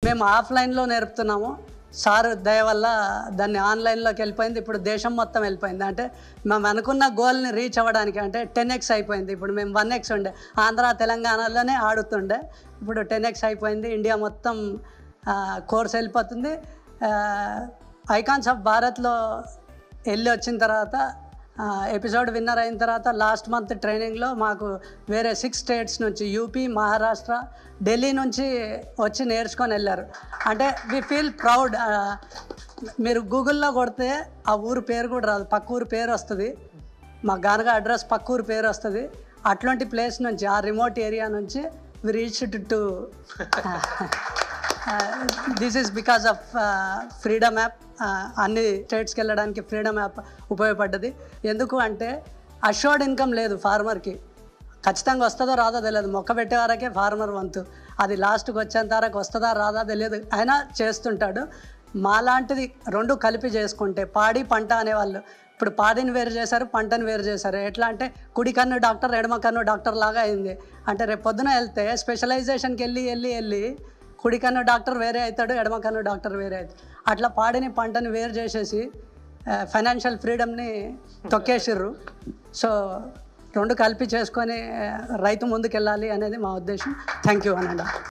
మేము ఆఫ్లైన్లో నేర్పుతున్నాము సార్ దయ వల్ల దాన్ని ఆన్లైన్లోకి వెళ్ళిపోయింది ఇప్పుడు దేశం మొత్తం వెళ్ళిపోయింది అంటే మేము అనుకున్న గోల్ని రీచ్ అవ్వడానికి అంటే టెన్ ఎక్స్ అయిపోయింది ఇప్పుడు మేము వన్ ఎక్స్ ఉండే ఆంధ్ర తెలంగాణలోనే ఆడుతుండే ఇప్పుడు టెన్ ఎక్స్ అయిపోయింది ఇండియా మొత్తం కోర్స్ వెళ్ళిపోతుంది ఐకాన్స్ ఆఫ్ భారత్లో వెళ్ళి వచ్చిన తర్వాత ఎపిసోడ్ విన్నర్ అయిన తర్వాత లాస్ట్ మంత్ ట్రైనింగ్లో మాకు వేరే సిక్స్ స్టేట్స్ నుంచి యూపీ మహారాష్ట్ర ఢిల్లీ నుంచి వచ్చి నేర్చుకొని వెళ్ళారు అంటే వి ఫీల్ ప్రౌడ్ మీరు గూగుల్లో కొడితే ఆ ఊరు పేరు కూడా రాదు పక్క ఊరు పేరు వస్తుంది మా గానగా అడ్రస్ పక్క ఊరు పేరు వస్తుంది అట్లాంటి ప్లేస్ నుంచి ఆ రిమోట్ ఏరియా నుంచి we reach to this is because of freedom app అన్ని స్టేట్స్కి వెళ్ళడానికి ఫ్రీడమ్ యాప్ ఉపయోగపడ్డది ఎందుకు అంటే అష్యూర్డ్ ఇన్కమ్ లేదు ఫార్మర్కి ఖచ్చితంగా వస్తుందో రాదో తెలియదు మొక్క పెట్టే వరకే ఫార్మర్ వంతు అది లాస్ట్కి వచ్చేంత వరకు వస్తుందా రాదా తెలియదు అయినా చేస్తుంటాడు మాలాంటిది రెండు కలిపి చేసుకుంటే పాడి పంట అనేవాళ్ళు ఇప్పుడు పాడిని వేరు చేశారు పంటని వేరు చేశారు ఎట్లా అంటే కుడి కన్ను డాక్టర్ ఎడమ కన్ను డాక్టర్ లాగా అయింది అంటే రేపు పొద్దున వెళ్తే స్పెషలైజేషన్కి వెళ్ళి వెళ్ళి వెళ్ళి కుడి కన్ను డాక్టర్ వేరే అవుతాడు ఎడమ కన్ను డాక్టర్ వేరే అవుతాడు అట్లా పాడిని పంటని వేరు చేసేసి ఫైనాన్షియల్ ఫ్రీడమ్ని తొక్కేసిర్రు సో రెండు కలిపి చేసుకొని ఆ, రైతు ముందుకెళ్ళాలి అనేది మా ఉద్దేశం థ్యాంక్ యూ అనండి